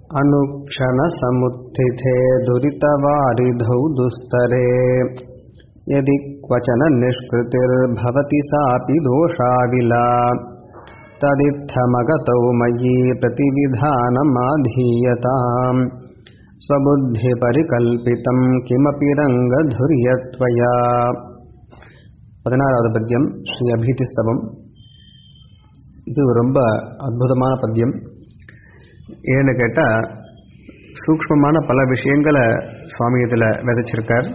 अनुक्षणसमुत्थिते दुरितवारिधौ दुस्तरे यदि क्वचन निष्कृतिर्भवति सापि दोषाविला तदित्थमगतौ मयि प्रतिविधानमाधीयताम् स्वबुद्धिपरिकल्पितं किमपि रङ्गधुर्यत्वया பதினாறாவது பத்தியம் ஸ்ரீ அபீதிஸ்தவம் இது ரொம்ப அற்புதமான பத்தியம் ஏன்னு கேட்டால் சூக்ஷ்மமான பல விஷயங்களை சுவாமி இதில் விதைச்சிருக்கார்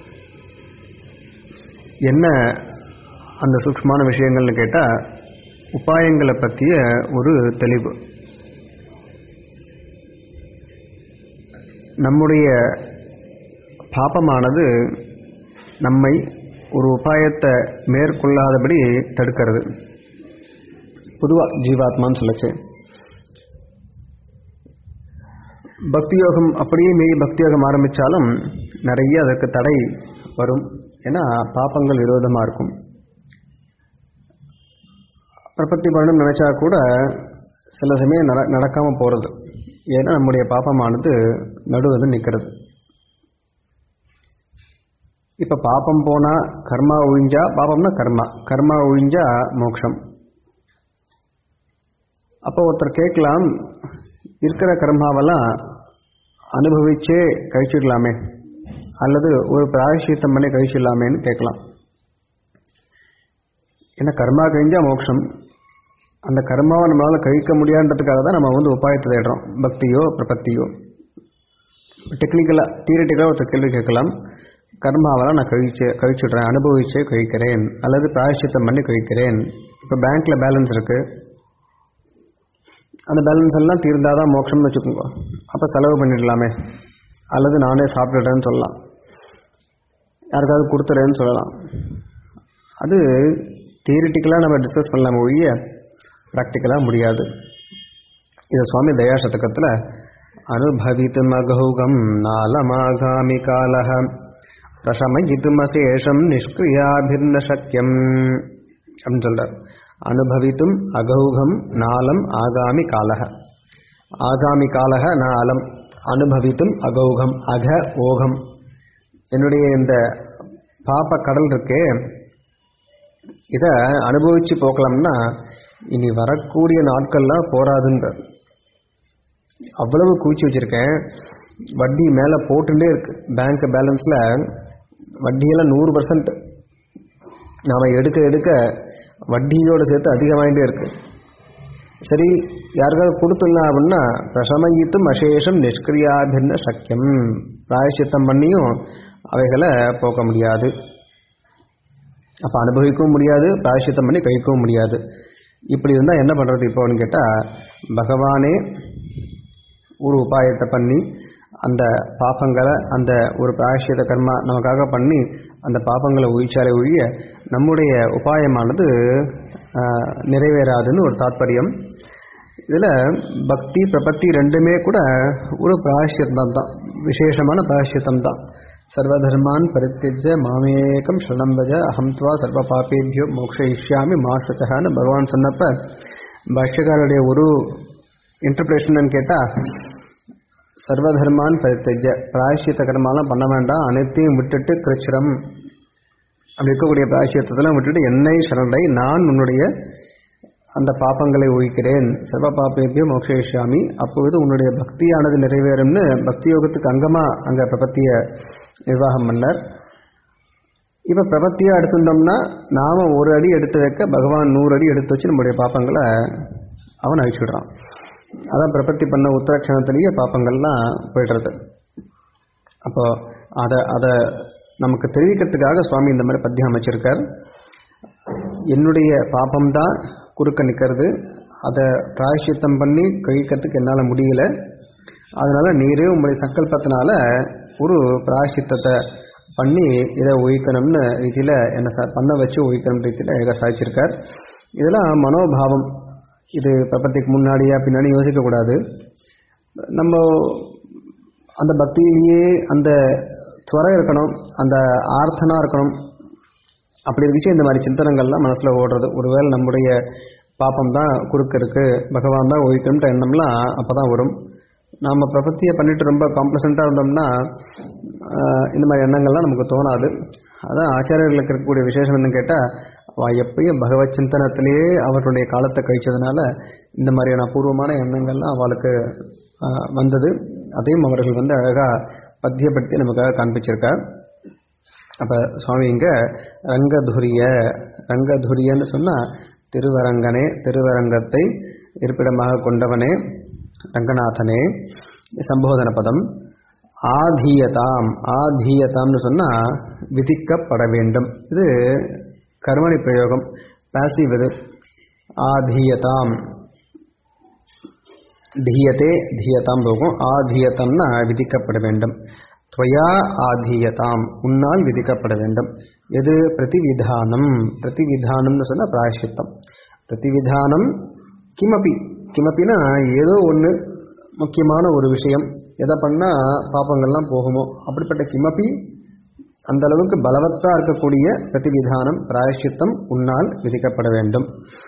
என்ன அந்த சூக்ஷ்மமான விஷயங்கள்னு கேட்டால் உபாயங்களை பற்றிய ஒரு தெளிவு நம்முடைய பாபமானது நம்மை ஒரு உபாயத்தை மேற்கொள்ளாதபடி தடுக்கிறது பொதுவாக ஜீவாத்மான்னு சொல்லச்சு பக்தி யோகம் அப்படியே மீறி பக்தி யோகம் ஆரம்பித்தாலும் நிறைய அதற்கு தடை வரும் ஏன்னா பாப்பங்கள் விரோதமாக இருக்கும் பிரபத்தி பண்ணணும்னு நினச்சா கூட சில சமயம் நட நடக்காமல் போகிறது ஏன்னா நம்முடைய பாப்பமானது நடுவில் நிற்கிறது இப்போ பாப்பம் போனால் கர்மா ஒழிஞ்சா பாப்பம்னா கர்மா கர்மா ஒழிஞ்சா மோட்சம் அப்போ ஒருத்தர் கேட்கலாம் இருக்கிற கர்மாவெல்லாம் அனுபவிச்சே கழிச்சிடலாமே அல்லது ஒரு பிராயசித்தம் பண்ணி கழிச்சிடலாமேன்னு கேட்கலாம் ஏன்னா கர்மா கழிஞ்சா மோட்சம் அந்த கர்மாவை நம்மளால் கழிக்க முடியான்றதுக்காக தான் நம்ம வந்து உபாயத்தை தேடுறோம் பக்தியோ பிரபத்தியோ டெக்னிக்கலாக தியரட்டிக்கலாக ஒருத்தர் கேள்வி கேட்கலாம் கர்மாவெல்லாம் நான் கழிச்சு கழிச்சுடுறேன் அனுபவிச்சே கழிக்கிறேன் அல்லது பிராயசித்தம் பண்ணி கழிக்கிறேன் இப்போ பேங்க்கில் பேலன்ஸ் இருக்குது அந்த பேலன்ஸ் எல்லாம் தீர்ந்தால் தான் மோட்சம்னு வச்சுக்கோங்க அப்போ செலவு பண்ணிடலாமே அல்லது நானே சாப்பிட்டுடுறேன்னு சொல்லலாம் யாருக்காவது கொடுத்துறேன்னு சொல்லலாம் அது தியரிட்டிக்கலாக நம்ம டிஸ்கஸ் பண்ணலாம் ஒழிய ப்ராக்டிக்கலாக முடியாது இது சுவாமி தயாசதகத்தில் அனுபவித்துமகௌகம் நாலமாகாமி காலக பிரசமயித்துமசேஷம் நிஷ்கிரியாபிர்ன சக்கியம் அப்படின்னு சொல்கிறார் அனுபவித்தும் அகௌகம் நாளம் ஆகாமி காலக ஆகாமி காலக நாளம் அனுபவித்தும் அகௌகம் அக ஓகம் என்னுடைய இந்த பாப்ப கடல் இருக்கே இதை அனுபவித்து போக்கலாம்னா இனி வரக்கூடிய நாட்கள்லாம் போராதுன்றார் அவ்வளவு குவிச்சு வச்சுருக்கேன் வட்டி மேலே போட்டுட்டே இருக்கு பேங்க் பேலன்ஸில் வட்டியெல்லாம் நூறு பர்சன்ட் நாம் எடுக்க எடுக்க வட்டியோடு சேர்த்து அதிகமாகிட்டே இருக்கு சரி யாருக்காவது கொடுத்துடலாம் அப்படின்னா பிரசமயித்தும் அசேஷம் நிஷ்கிரியாபின்ன சக்கியம் பிராயசித்தம் பண்ணியும் அவைகளை போக்க முடியாது அப்போ அனுபவிக்கவும் முடியாது பிராயசித்தம் பண்ணி கழிக்கவும் முடியாது இப்படி இருந்தால் என்ன பண்ணுறது இப்போன்னு கேட்டால் பகவானே ஒரு உபாயத்தை பண்ணி அந்த பாப்பங்களை அந்த ஒரு பிராயசியத கர்மா நமக்காக பண்ணி அந்த பாப்பங்களை ஒழிச்சாலே ஒழிய நம்முடைய உபாயமானது நிறைவேறாதுன்னு ஒரு தாத்பரியம் இதில் பக்தி பிரபத்தி ரெண்டுமே கூட ஒரு பிராயசியத்தம் தான் விசேஷமான பிராயசியத்தம் தான் சர்வதர்மான் பரித்தியஜ மாமேகம் ஸ்ரணம்பஜ அகம் துவா சர்வ பாப்பேபியோ மோக்ஷயிஷ்யாமி மாசச்சகான்னு பகவான் சொன்னப்ப பாஷ்யக்காரருடைய ஒரு இன்டர்பிரேஷன் கேட்டால் சர்வதர்மான் பரித்தஜ பிராயசியத்த கர்மாலாம் பண்ண வேண்டாம் அனைத்தையும் விட்டுட்டு கிருச்சிரம் அப்படி இருக்கக்கூடிய பிராயசியத்தெல்லாம் விட்டுட்டு என்னை சரணடை நான் உன்னுடைய அந்த பாப்பங்களை ஒழிக்கிறேன் சர்வ பாப்பேபியோ மோக்ஷயிஷ்யாமி அப்பொழுது உன்னுடைய பக்தியானது நிறைவேறும்னு பக்தி யோகத்துக்கு அங்கமாக அங்கே பிரபத்திய நிர்வாகம் பண்ணார் இப்போ பிரபத்தியாக எடுத்திருந்தோம்னா நாம் ஒரு அடி எடுத்து வைக்க பகவான் நூறு அடி எடுத்து வச்சு நம்முடைய பாப்பங்களை அவன் அழிச்சுடுறான் அதான் பிரபத்தி பண்ண உத்தரக்ஷணத்திலேயே பாப்பங்கள்லாம் போய்டுறது அப்போ அதை அதை நமக்கு தெரிவிக்கிறதுக்காக சுவாமி இந்த மாதிரி பத்தியம் அமைச்சிருக்கார் என்னுடைய பாப்பம்தான் குறுக்க நிற்கிறது அதை பிராயசித்தம் பண்ணி கழிக்கிறதுக்கு என்னால் முடியல அதனால் நீரே உங்களுடைய சங்கல்பத்தினால ஒரு பிராயசித்தத்தை பண்ணி இதை ஒழிக்கணும்னு ரீதியில் என்ன சார் பண்ண வச்சு ஒழிக்கணும் ரீதியில் இதை சாதிச்சிருக்கார் இதெல்லாம் மனோபாவம் இது பிரபத்திக்கு முன்னாடியா பின்னாடி யோசிக்கக்கூடாது நம்ம அந்த பக்தியிலேயே அந்த துறை இருக்கணும் அந்த ஆர்த்தனாக இருக்கணும் அப்படி இருந்துச்சு இந்த மாதிரி சிந்தனங்கள்லாம் மனசில் ஓடுறது ஒருவேளை நம்முடைய பாப்பம் தான் குறுக்க இருக்கு பகவான் தான் ஒழிக்கணுன்ற எண்ணம்லாம் அப்போ தான் வரும் நாம் பிரபத்தியை பண்ணிட்டு ரொம்ப காம்ப்ளசண்ட்டாக இருந்தோம்னா ஆஹ், இந்த மாதிரி எண்ணங்கள்லாம் நமக்கு தோணாது அதான் ஆச்சாரியர்களுக்கு இருக்கக்கூடிய விசேஷம் என்னன்னு கேட்டால் அவள் எப்பயும் பகவத் சிந்தனத்திலேயே அவர்களுடைய காலத்தை கழிச்சதுனால இந்த மாதிரியான அபூர்வமான எண்ணங்கள்லாம் அவளுக்கு ஆஹ், வந்தது அதையும் அவர்கள் வந்து அழகாக பத்தியப்படுத்தி நமக்காக காண்பிச்சிருக்கார் அப்போ சுவாமி இங்கே ரங்கதுரிய ரங்கதுரியன்னு சொன்னால் திருவரங்கனே திருவரங்கத்தை இருப்பிடமாக கொண்டவனே ரங்கநாதனே சம்போதன பதம் ஆதீயதாம் ஆதீயதாம்னு சொன்னால் விதிக்கப்பட வேண்டும் இது கர்மணி பிரயோகம் பாசிவ் இது ஆதீயதாம் தீயத்தே தீயதாம் போகும் ஆதீயதம்னா விதிக்கப்பட வேண்டும் துவயா ஆதீயதாம் உன்னால் விதிக்கப்பட வேண்டும் எது பிரதிவிதானம் பிரதிவிதானம்னு சொன்னால் பிராயஷ்சித்தம் பிரதிவிதானம் கிமபி கிமப்பினா ஏதோ ஒன்று முக்கியமான ஒரு விஷயம் எதை பண்ணால் பாப்பங்கள்லாம் போகுமோ அப்படிப்பட்ட கிமப்பி அந்த அளவுக்கு பலவத்தா இருக்கக்கூடிய பிரதிவிதானம் பிராயஷ்சித்தம் உன்னால் விதிக்கப்பட வேண்டும்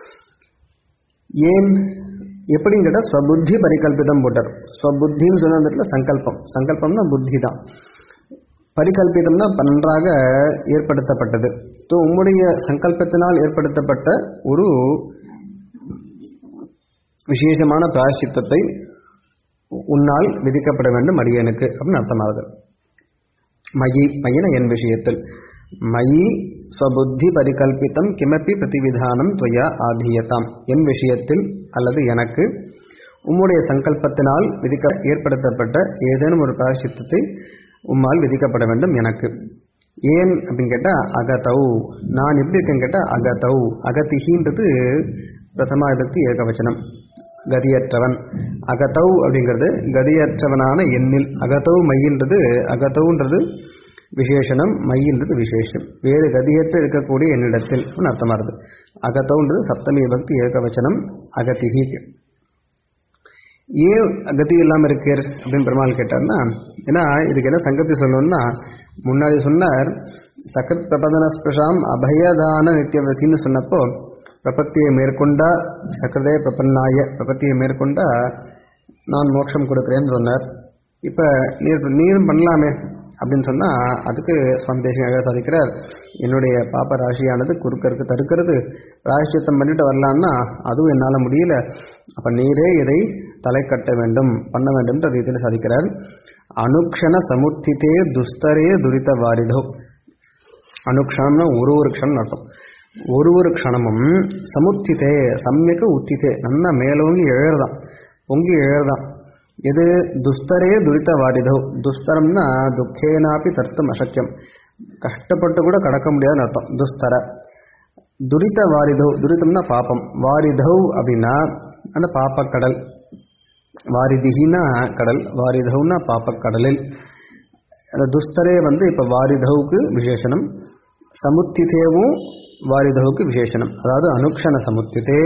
ஏன் எப்படின்னு கேட்டால் ஸ்வபுத்தி பரிகல்பிதம் போட்டார் ஸ்வபுத்தின்னு சொன்னதுல சங்கல்பம் சங்கல்பம்னா புத்தி தான் பரிகல்பிதம்னா நன்றாக ஏற்படுத்தப்பட்டது ஸோ உம்முடைய சங்கல்பத்தினால் ஏற்படுத்தப்பட்ட ஒரு விசேஷமான பிராயஷ்சித்தத்தை உன்னால் விதிக்கப்பட வேண்டும் அடியனுக்கு அப்படின்னு அர்த்தமாகுது மயி மயின என் விஷயத்தில் மயி ஸ்வபுத்தி பரிகல்பித்தம் கிமப்பி பிரதிவிதானம் துவயா ஆதீயதாம் என் விஷயத்தில் அல்லது எனக்கு உம்முடைய சங்கல்பத்தினால் விதிக்க ஏற்படுத்தப்பட்ட ஏதேனும் ஒரு பிராயசித்தத்தை உம்மால் விதிக்கப்பட வேண்டும் எனக்கு ஏன் அப்படின்னு கேட்டால் அகதௌ நான் எப்படி இருக்கேன்னு கேட்டால் அகதௌ அகதிகின்றது பிரதமா விபக்தி ஏகவச்சனம் கதியற்றவன் அகதௌ அப்படிங்கிறது கதியற்றவனான எண்ணில் அகதௌ மையின்றது அகதௌன்றது விசேஷனம் மையின்றது விசேஷம் வேறு கதியற்ற இருக்கக்கூடிய என்னிடத்தில் அப்படின்னு அர்த்தமாகுது அகதௌன்றது சப்தமி விபக்தி ஏகவச்சனம் அகதிகி ஏன் கதி இல்லாமல் இருக்கீர் அப்படின்னு பெருமாள் கேட்டார்னா ஏன்னா இதுக்கு என்ன சங்கத்தி சொல்லணும்னா முன்னாடி சொன்னார் சகத் பிரபதன ஸ்பிருஷாம் அபயதான நித்தியவத்தின்னு சொன்னப்போ பிரபத்தியை மேற்கொண்டா சக்கரதே பிரபன்னாய பிரபத்தியை மேற்கொண்டா நான் மோட்சம் கொடுக்குறேன்னு சொன்னார் இப்போ நீர் நீரும் பண்ணலாமே அப்படின்னு சொன்னால் அதுக்கு சுவாமி தேசியாக சாதிக்கிறார் என்னுடைய பாப்ப ராசியானது குறுக்கருக்கு தடுக்கிறது பிராயஷ்சித்தம் பண்ணிட்டு வரலான்னா அதுவும் என்னால் முடியல அப்போ நீரே இதை தலை கட்ட வேண்டும் பண்ண வேண்டும்ன்ற ரீதியில் சாதிக்கிறார் அனுக்ஷண சமுத்திதே துஸ்தரே துரித வாரிதோ அனுக்ஷணம்னா ஒரு ஒரு க்ஷணம் அர்த்தம் ஒரு ஒரு க்ஷணமும் சமுத்திதே சமயக்க உத்திதே நல்லா மேலோங்கி எழுறதான் பொங்கி எழுறதான் இது துஸ்தரே துரித வாரிதோ துஸ்தரம்னா துக்கேனாப்பி தர்த்தம் அசக்கியம் கஷ்டப்பட்டு கூட கடக்க முடியாதுன்னு அர்த்தம் துஸ்தர துரித வாரிதௌ துரிதம்னா பாப்பம் வாரிதௌ அப்படின்னா அந்த பாப்பக்கடல் வாரிதிகினா கடல் வாரிதௌனா பாப்பக்கடலில் அந்த துஸ்தரே வந்து இப்போ வாரிதவுக்கு விசேஷனம் சமுத்திதேவும் வாரிதவுக்கு விசேஷனம் அதாவது அனுக்ஷண சமுத்திதே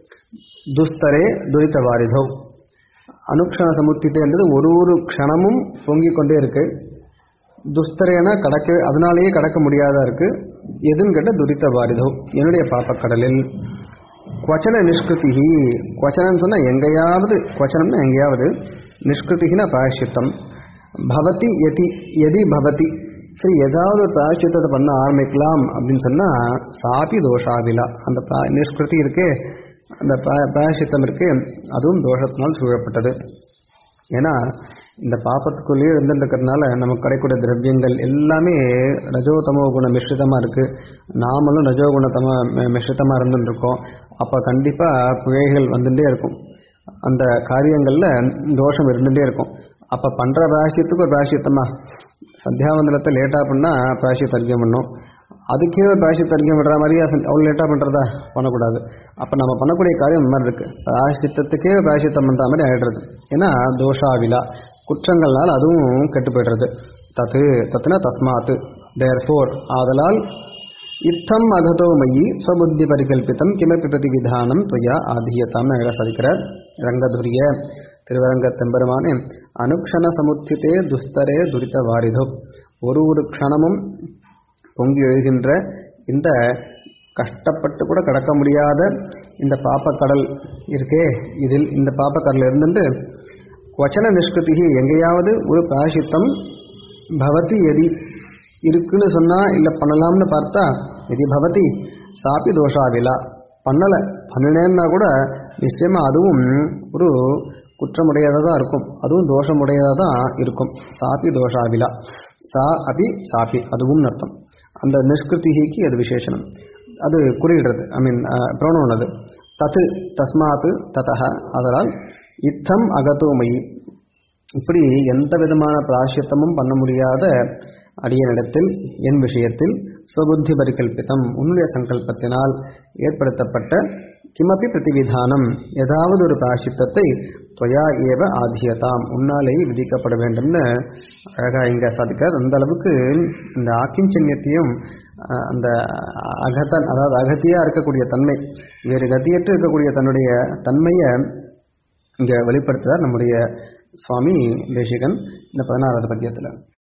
துஸ்தரே துரித வாரிதவ் அனுக்ஷண சமுத்திதேன்றது ஒரு ஒரு க்ஷணமும் பொங்கிக் கொண்டே இருக்கு துஸ்தரேனா கடக்க அதனாலேயே கடக்க முடியாதா இருக்கு எதுன்னு கேட்டால் துரித வாரிதவ் என்னுடைய பாப்பக்கடலில் குவச்சன நிஷ்கிருதிஹி குவச்சனம்னு சொன்னால் எங்கேயாவது குவச்சனம்னா எங்கேயாவது நிஷ்கிருதினா பிராயஷ்சித்தம் பவதி எதி எதி பவதி சரி ஏதாவது ஒரு பிராயஷ்சித்தத்தை பண்ண ஆரம்பிக்கலாம் அப்படின்னு சொன்னால் சாபி தோஷாவிலா அந்த பிரா நிஷ்கிருதி இருக்கே அந்த பிராய பிராயஷ்சித்தம் இருக்கே அதுவும் தோஷத்தினால் சூழப்பட்டது ஏன்னா இந்த பாப்பத்துக்குள்ளேயே இருந்துருக்கிறதுனால நமக்கு கிடைக்கூடிய திரவியங்கள் எல்லாமே ரஜோ தமோ குண மிஸ்ரிதமாக இருக்குது நாமளும் ரஜோ குணத்தம மிஸ்ரிதமாக இருந்துருக்கோம் அப்போ கண்டிப்பாக பிழைகள் வந்துட்டே இருக்கும் அந்த காரியங்களில் தோஷம் இருந்துகிட்டே இருக்கும் அப்போ பண்ணுற பிராயசியத்துக்கு ஒரு பிராயசியத்தமா சந்தியாவந்தனத்தை லேட்டாக பண்ணால் பிராயசியத்தை அறிஞம் பண்ணும் அதுக்கே ஒரு பிராயசியத்தை அறிஞம் விடுற மாதிரியா அவ்வளோ லேட்டாக பண்ணுறதா பண்ணக்கூடாது அப்போ நம்ம பண்ணக்கூடிய காரியம் இந்த மாதிரி இருக்குது பிராயசித்தத்துக்கே பிராயசித்தம் பண்ணுற மாதிரி ஆகிடுறது ஏன்னா தோஷாவிலா குற்றங்கள்னால் அதுவும் கெட்டு போய்டுறது தத்து தத்துனா தஸ்மாத்து தேர் ஃபோர் ஆதலால் இத்தம் அகதோ மயி ஸ்வபுத்தி பரிகல்பித்தம் கிமப்பி பிரதிவிதானம் துவயா ஆதீயத்தாம்னு அழகாக சாதிக்கிறார் ரங்கதுரிய திருவரங்க தெம்பெருமானே அனுக்ஷண சமுத்தித்தே துஸ்தரே துரித வாரிதோ ஒரு ஒரு க்ஷணமும் பொங்கி எழுகின்ற இந்த கஷ்டப்பட்டு கூட கடக்க முடியாத இந்த பாப்பக்கடல் இருக்கே இதில் இந்த பாப்பக்கடல் இருந்துட்டு கொச்சன நிஷ்கிருதி எங்கேயாவது ஒரு பிராயசித்தம் பவதி எதி இருக்குன்னு சொன்னா இல்ல பண்ணலாம்னு பார்த்தா எதி பவதி சாப்பி தோஷாவிலா பண்ணல பண்ணினேன்னா கூட நிச்சயமா அதுவும் ஒரு குற்றமுடையதாக தான் இருக்கும் அதுவும் தோஷமுடையதாக தான் இருக்கும் சாப்பி தோஷாவிலா சா அபி சாப்பி அதுவும் அர்த்தம் அந்த நிஷ்கிருதிக்கு அது விசேஷனம் அது குறியிடுறது ஐ மீன் ப்ரோனோன் அது தத்து தஸ்மாத்து ததக அதனால் இத்தம் அகத்தோமயி இப்படி எந்த விதமான பிராயசித்தமும் பண்ண முடியாத அடியனிடத்தில் என் விஷயத்தில் சுபுத்தி பரிகல்பித்தம் உன்னுடைய சங்கல்பத்தினால் ஏற்படுத்தப்பட்ட கிமப்பி பிரதிவிதானம் ஏதாவது ஒரு பிராயசித்தத்தை துவயா ஏவ ஆதியதாம் உன்னாலேயே விதிக்கப்பட வேண்டும்னு அழகா இங்க சாதிக்கிறார் அந்த அளவுக்கு இந்த ஆக்கிஞ்சன்யத்தையும் அஹ், அந்த அகத்தன் அதாவது அகத்தியா இருக்கக்கூடிய தன்மை வேறு கத்தியற்று இருக்கக்கூடிய தன்னுடைய தன்மையை இங்க வெளிப்படுத்துறார் நம்முடைய சுவாமி தேசிகன் இந்த பதினாறாவது பத்தியத்தில்